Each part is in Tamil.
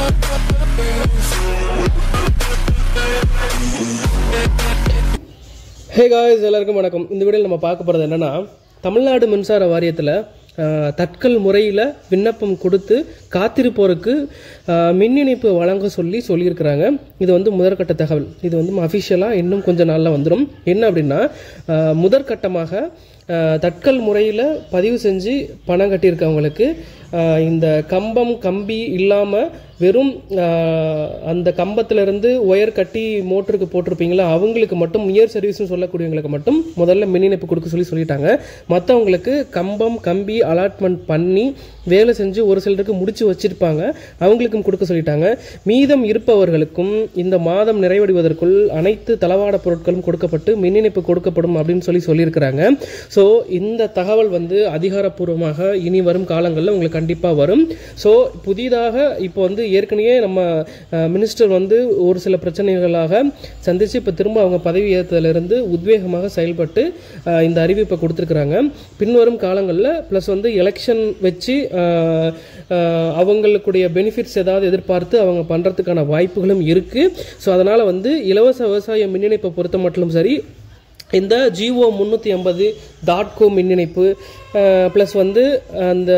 ஹே காய்ஸ் எல்லாருக்கும் வணக்கம் இந்த வீடியோவில் நம்ம பார்க்க போகிறது என்னன்னா தமிழ்நாடு மின்சார வாரியத்தில் ஆஹ், தட்கல் முறையில் விண்ணப்பம் கொடுத்து காத்திருப்போருக்கு ஆஹ், மின் இணைப்பு வழங்க சொல்லி சொல்லியிருக்கிறாங்க இது வந்து முதற்கட்ட தகவல் இது வந்து அஃபிஷியலாக இன்னும் கொஞ்சம் நாளில் வந்துடும் என்ன அப்படின்னா ஆஹ், முதற்கட்டமாக ஆஹ், தட்கல் முறையில் பதிவு செஞ்சு பணம் கட்டியிருக்கவங்களுக்கு ஆஹ், இந்த கம்பம் கம்பி இல்லாமல் வெறும் ஆஹ், அந்த கம்பத்திலிருந்து ஒயர் கட்டி மோட்டருக்கு போட்டிருப்பீங்களா அவங்களுக்கு மட்டும் இயர் சர்வீஸ்னு சொல்லக்கூடியவங்களுக்கு மட்டும் முதல்ல மின் இணைப்பு கொடுக்க சொல்லி சொல்லிட்டாங்க மற்றவங்களுக்கு கம்பம் கம்பி அலாட்மெண்ட் பண்ணி வேலை செஞ்சு ஒரு சிலருக்கு முடிச்சு வச்சிருப்பாங்க அவங்களுக்கும் கொடுக்க சொல்லிட்டாங்க மீதம் இருப்பவர்களுக்கும் இந்த மாதம் நிறைவடைவதற்குள் அனைத்து தளவாட பொருட்களும் கொடுக்கப்பட்டு மின் இணைப்பு கொடுக்கப்படும் அப்படின்னு சொல்லி சொல்லியிருக்கிறாங்க ஸோ இந்த தகவல் வந்து அதிகாரப்பூர்வமாக இனி வரும் காலங்களில் உங்களுக்கு கண்டிப்பாக வரும் ஸோ புதிதாக இப்போ வந்து ஏற்கனவே நம்ம மினிஸ்டர் வந்து ஒரு சில பிரச்சனைகளாக சந்தித்து இப்போ திரும்ப அவங்க பதவி ஏற்றதிலிருந்து உத்வேகமாக செயல்பட்டு அஹ், இந்த அறிவிப்பை கொடுத்துருக்குறாங்க பின்வரும் காலங்களில் ப்ளஸ் வந்து எலெக்ஷன் வச்சு அஹ், அஹ், அவங்களுக்குடைய பெனிஃபிட்ஸ் ஏதாவது எதிர்பார்த்து அவங்க பண்ணுறதுக்கான வாய்ப்புகளும் இருக்குது ஸோ அதனால் வந்து இலவச விவசாய மின் இணைப்பை பொறுத்த மட்டும் சரி இந்த ஜிஓ முந்நூற்றி ஐம்பது டாட் கோ மின் இணைப்பு ப்ளஸ் வந்து அந்த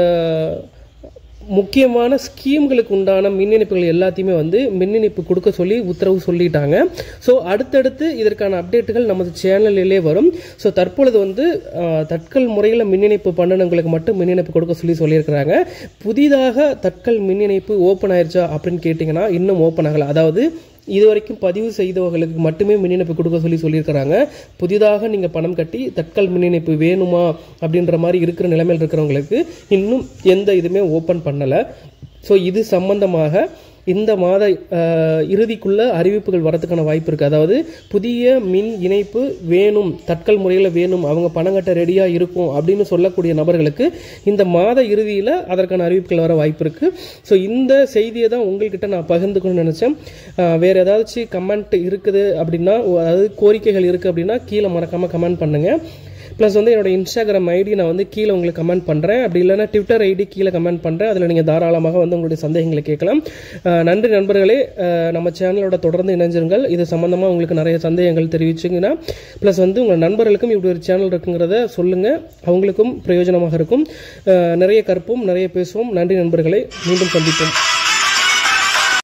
முக்கியமான ஸ்கீம்களுக்கு உண்டான மின் இணைப்புகள் எல்லாத்தையுமே வந்து மின் இணைப்பு கொடுக்க சொல்லி உத்தரவு சொல்லிட்டாங்க ஸோ அடுத்தடுத்து இதற்கான அப்டேட்டுகள் நமது சேனலிலே வரும் ஸோ தற்பொழுது வந்து அஹ், தட்கல் முறையில் மின் இணைப்பு பண்ணணுங்களுக்கு மட்டும் மின் இணைப்பு கொடுக்க சொல்லி சொல்லியிருக்கிறாங்க புதிதாக தட்கல் மின் இணைப்பு ஓப்பன் ஆயிருச்சா அப்படின்னு கேட்டிங்கன்னா இன்னும் ஓப்பன் ஆகலை அதாவது இது வரைக்கும் பதிவு செய்தவர்களுக்கு மட்டுமே மின் இணைப்பு கொடுக்க சொல்லி சொல்லியிருக்கிறாங்க புதிதாக நீங்கள் பணம் கட்டி தட்கல் மின் இணைப்பு வேணுமா அப்படின்ற மாதிரி இருக்கிற நிலைமையில் இருக்கிறவங்களுக்கு இன்னும் எந்த இதுவுமே ஓப்பன் பண்ணலை ஸோ இது சம்பந்தமாக இந்த மாத அஹ், இறுதிக்குள்ள அறிவிப்புகள் வரதுக்கான வாய்ப்பு இருக்குது அதாவது புதிய மின் இணைப்பு வேணும் தட்கல் முறையில் வேணும் அவங்க பணம் கட்ட ரெடியாக இருக்கும் அப்படின்னு சொல்லக்கூடிய நபர்களுக்கு இந்த மாத இறுதியில் அதற்கான அறிவிப்புகள் வர வாய்ப்பு இருக்குது ஸோ இந்த செய்தியை தான் உங்கள்கிட்ட நான் பகிர்ந்துக்கணும்னு நினச்சேன் வேறு ஏதாச்சும் கமெண்ட் இருக்குது அப்படின்னா அதாவது கோரிக்கைகள் இருக்குது அப்படின்னா கீழே மறக்காமல் கமெண்ட் பண்ணுங்கள் ப்ளஸ் வந்து என்னோட இன்ஸ்டாகிராம் ஐடி நான் வந்து கீழே உங்களுக்கு கமெண்ட் பண்ணுறேன் அப்படி இல்லைன்னா ட்விட்டர் ஐடி கீழே கமெண்ட் பண்ணுறேன் அதில் நீங்கள் தாராளமாக வந்து உங்களுடைய சந்தேகங்களை கேட்கலாம் அஹ் நன்றி நண்பர்களே அஹ் நம்ம சேனலோட தொடர்ந்து இணைஞ்சிருங்கள் இது சம்மந்தமாக உங்களுக்கு நிறைய சந்தேகங்கள் தெரிவிச்சிங்கன்னா ப்ளஸ் வந்து உங்கள் நண்பர்களுக்கும் இப்படி ஒரு சேனல் இருக்குங்கிறத சொல்லுங்கள் அவங்களுக்கும் பிரயோஜனமாக இருக்கும் அஹ் நிறைய கற்போம் நிறைய பேசுவோம் நன்றி நண்பர்களே மீண்டும் சந்திப்போம்